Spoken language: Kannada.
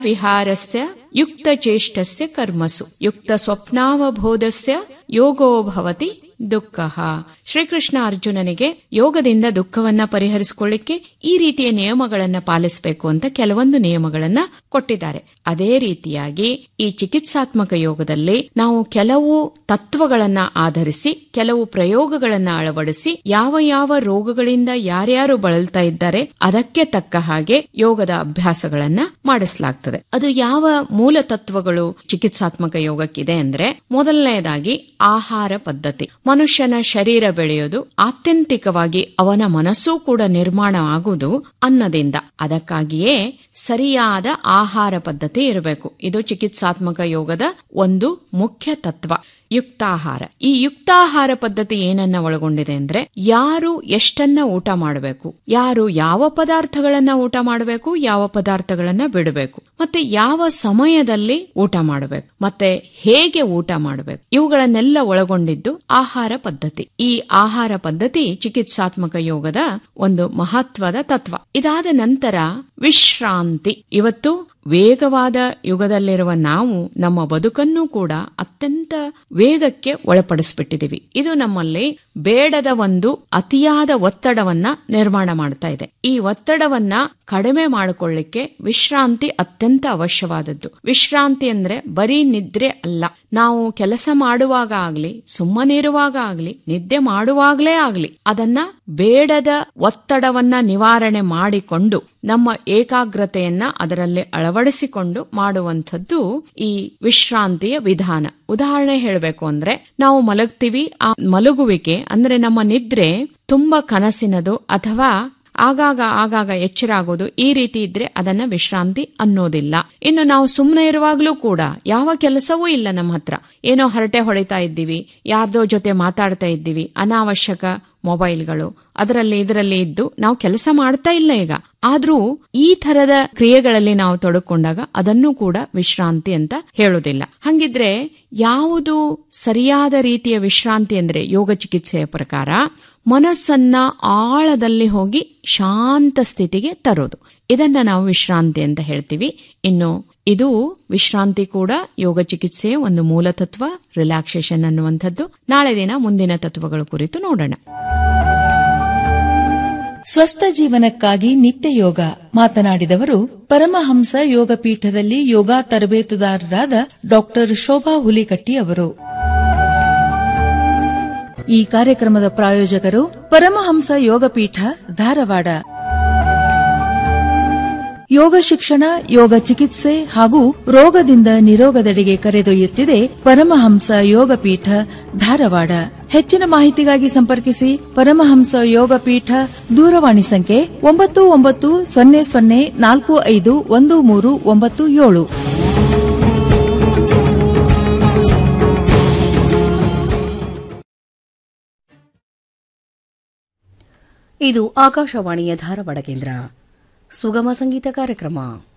ವಿಹಾರಸ್ಯ ಯುಕ್ತ ಚೇಷ್ಟಸ್ಯ ಕರ್ಮಸು ಯುಕ್ತ ಸ್ವಪ್ನಾವಬೋಧಸ್ಯ ಯೋಗೋ ಭವತಿ ದುಃಖ ಶ್ರೀಕೃಷ್ಣ ಅರ್ಜುನನಿಗೆ ಯೋಗದಿಂದ ದುಃಖವನ್ನ ಪರಿಹರಿಸಿಕೊಳ್ಳಿಕ್ಕೆ ಈ ರೀತಿಯ ನಿಯಮಗಳನ್ನ ಪಾಲಿಸಬೇಕು ಅಂತ ಕೆಲವೊಂದು ನಿಯಮಗಳನ್ನ ಕೊಟ್ಟಿದ್ದಾರೆ ಅದೇ ರೀತಿಯಾಗಿ ಈ ಚಿಕಿತ್ಸಾತ್ಮಕ ಯೋಗದಲ್ಲಿ ನಾವು ಕೆಲವು ತತ್ವಗಳನ್ನ ಆಧರಿಸಿ ಕೆಲವು ಪ್ರಯೋಗಗಳನ್ನ ಅಳವಡಿಸಿ ಯಾವ ಯಾವ ರೋಗಗಳಿಂದ ಯಾರ್ಯಾರು ಬಳಲ್ತಾ ಇದ್ದಾರೆ ಅದಕ್ಕೆ ತಕ್ಕ ಹಾಗೆ ಯೋಗದ ಅಭ್ಯಾಸಗಳನ್ನ ಮಾಡಿಸಲಾಗ್ತದೆ ಅದು ಯಾವ ಮೂಲ ತತ್ವಗಳು ಚಿಕಿತ್ಸಾತ್ಮಕ ಯೋಗಕ್ಕಿದೆ ಅಂದ್ರೆ ಮೊದಲನೆಯದಾಗಿ ಆಹಾರ ಪದ್ಧತಿ ಮನುಷ್ಯನ ಶರೀರ ಬೆಳೆಯೋದು ಆತ್ಯಂತಿಕವಾಗಿ ಅವನ ಮನಸ್ಸೂ ಕೂಡ ನಿರ್ಮಾಣ ಆಗುವುದು ಅನ್ನದಿಂದ ಅದಕ್ಕಾಗಿಯೇ ಸರಿಯಾದ ಆಹಾರ ಪದ್ಧತಿ ಇರಬೇಕು ಇದು ಚಿಕಿತ್ಸಾತ್ಮಕ ಯೋಗದ ಒಂದು ಮುಖ್ಯ ತತ್ವ ಯುಕ್ತಾಹಾರ ಈ ಯುಕ್ತಾಹಾರ ಪದ್ಧತಿ ಏನನ್ನ ಒಳಗೊಂಡಿದೆ ಅಂದ್ರೆ ಯಾರು ಎಷ್ಟನ್ನ ಊಟ ಮಾಡಬೇಕು ಯಾರು ಯಾವ ಪದಾರ್ಥಗಳನ್ನ ಊಟ ಮಾಡಬೇಕು ಯಾವ ಪದಾರ್ಥಗಳನ್ನ ಬಿಡಬೇಕು ಮತ್ತೆ ಯಾವ ಸಮಯದಲ್ಲಿ ಊಟ ಮಾಡಬೇಕು ಮತ್ತೆ ಹೇಗೆ ಊಟ ಮಾಡಬೇಕು ಇವುಗಳನ್ನೆಲ್ಲ ಒಳಗೊಂಡಿದ್ದು ಆಹಾರ ಪದ್ಧತಿ ಈ ಆಹಾರ ಪದ್ಧತಿ ಚಿಕಿತ್ಸಾತ್ಮಕ ಯೋಗದ ಒಂದು ಮಹತ್ವದ ತತ್ವ ಇದಾದ ನಂತರ ವಿಶ್ರಾಂತಿ ಇವತ್ತು ವೇಗವಾದ ಯುಗದಲ್ಲಿರುವ ನಾವು ನಮ್ಮ ಬದುಕನ್ನು ಕೂಡ ಅತ್ಯಂತ ವೇಗಕ್ಕೆ ಒಳಪಡಿಸ್ಬಿಟ್ಟಿದೀವಿ ಇದು ನಮ್ಮಲ್ಲಿ ಬೇಡದ ಒಂದು ಅತಿಯಾದ ಒತ್ತಡವನ್ನ ನಿರ್ಮಾಣ ಮಾಡ್ತಾ ಇದೆ ಈ ಒತ್ತಡವನ್ನ ಕಡಿಮೆ ಮಾಡಿಕೊಳ್ಳಿಕ್ಕೆ ವಿಶ್ರಾಂತಿ ಅತ್ಯಂತ ಅವಶ್ಯವಾದದ್ದು ವಿಶ್ರಾಂತಿ ಅಂದ್ರೆ ಬರೀ ನಿದ್ರೆ ಅಲ್ಲ ನಾವು ಕೆಲಸ ಮಾಡುವಾಗ ಆಗ್ಲಿ ಸುಮ್ಮನಿರುವಾಗ ಆಗ್ಲಿ ನಿದ್ದೆ ಮಾಡುವಾಗ್ಲೇ ಆಗ್ಲಿ ಅದನ್ನ ಬೇಡದ ಒತ್ತಡವನ್ನ ನಿವಾರಣೆ ಮಾಡಿಕೊಂಡು ನಮ್ಮ ಏಕಾಗ್ರತೆಯನ್ನ ಅದರಲ್ಲಿ ಅಳವಡಿಸಿಕೊಂಡು ಮಾಡುವಂಥದ್ದು ಈ ವಿಶ್ರಾಂತಿಯ ವಿಧಾನ ಉದಾಹರಣೆ ಹೇಳಬೇಕು ಅಂದ್ರೆ ನಾವು ಮಲಗ್ತೀವಿ ಆ ಮಲಗುವಿಕೆ ಅಂದ್ರೆ ನಮ್ಮ ನಿದ್ರೆ ತುಂಬಾ ಕನಸಿನದು ಅಥವಾ ಆಗಾಗ ಆಗಾಗ ಎಚ್ಚರ ಆಗೋದು ಈ ರೀತಿ ಇದ್ರೆ ಅದನ್ನ ವಿಶ್ರಾಂತಿ ಅನ್ನೋದಿಲ್ಲ ಇನ್ನು ನಾವು ಸುಮ್ಮನೆ ಇರುವಾಗ್ಲೂ ಕೂಡ ಯಾವ ಕೆಲಸವೂ ಇಲ್ಲ ನಮ್ಮ ಹತ್ರ ಏನೋ ಹರಟೆ ಹೊಡಿತಾ ಇದ್ದೀವಿ ಯಾರ್ದೋ ಜೊತೆ ಮಾತಾಡ್ತಾ ಇದ್ದೀವಿ ಅನಾವಶ್ಯಕ ಮೊಬೈಲ್ಗಳು ಅದರಲ್ಲಿ ಇದರಲ್ಲಿ ಇದ್ದು ನಾವು ಕೆಲಸ ಮಾಡ್ತಾ ಇಲ್ಲ ಈಗ ಆದ್ರೂ ಈ ತರದ ಕ್ರಿಯೆಗಳಲ್ಲಿ ನಾವು ತೊಡಕೊಂಡಾಗ ಅದನ್ನು ಕೂಡ ವಿಶ್ರಾಂತಿ ಅಂತ ಹೇಳುದಿಲ್ಲ ಹಂಗಿದ್ರೆ ಯಾವುದು ಸರಿಯಾದ ರೀತಿಯ ವಿಶ್ರಾಂತಿ ಅಂದ್ರೆ ಯೋಗ ಚಿಕಿತ್ಸೆಯ ಪ್ರಕಾರ ಮನಸ್ಸನ್ನ ಆಳದಲ್ಲಿ ಹೋಗಿ ಶಾಂತ ಸ್ಥಿತಿಗೆ ತರೋದು ಇದನ್ನ ನಾವು ವಿಶ್ರಾಂತಿ ಅಂತ ಹೇಳ್ತೀವಿ ಇನ್ನು ಇದು ವಿಶ್ರಾಂತಿ ಕೂಡ ಯೋಗ ಚಿಕಿತ್ಸೆಯ ಒಂದು ಮೂಲ ತತ್ವ ರಿಲ್ಯಾಕ್ಸೇಷನ್ ಅನ್ನುವಂಥದ್ದು ನಾಳೆ ದಿನ ಮುಂದಿನ ತತ್ವಗಳ ಕುರಿತು ನೋಡೋಣ ಸ್ವಸ್ಥ ಜೀವನಕ್ಕಾಗಿ ನಿತ್ಯ ಯೋಗ ಮಾತನಾಡಿದವರು ಪರಮಹಂಸ ಯೋಗ ಪೀಠದಲ್ಲಿ ಯೋಗ ತರಬೇತುದಾರರಾದ ಡಾಕ್ಟರ್ ಶೋಭಾ ಹುಲಿಕಟ್ಟಿ ಅವರು ಈ ಕಾರ್ಯಕ್ರಮದ ಪ್ರಾಯೋಜಕರು ಪರಮಹಂಸ ಯೋಗಪೀಠ ಧಾರವಾಡ ಯೋಗ ಶಿಕ್ಷಣ ಯೋಗ ಚಿಕಿತ್ಸೆ ಹಾಗೂ ರೋಗದಿಂದ ನಿರೋಗದೆಡೆಗೆ ಕರೆದೊಯ್ಯುತ್ತಿದೆ ಪರಮಹಂಸ ಯೋಗಪೀಠ ಧಾರವಾಡ ಹೆಚ್ಚಿನ ಮಾಹಿತಿಗಾಗಿ ಸಂಪರ್ಕಿಸಿ ಪರಮಹಂಸ ಯೋಗಪೀಠ ದೂರವಾಣಿ ಸಂಖ್ಯೆ ಒಂಬತ್ತು ಒಂಬತ್ತು ಸೊನ್ನೆ ಸೊನ್ನೆ ನಾಲ್ಕು ಐದು ಒಂದು ಮೂರು ಒಂಬತ್ತು ಏಳು ಇದು ಆಕಾಶವಾಣಿಯ ಧಾರವಾಡ ಕೇಂದ್ರ ಸುಗಮ ಸಂಗೀತ ಕಾರ್ಯಕ್ರಮ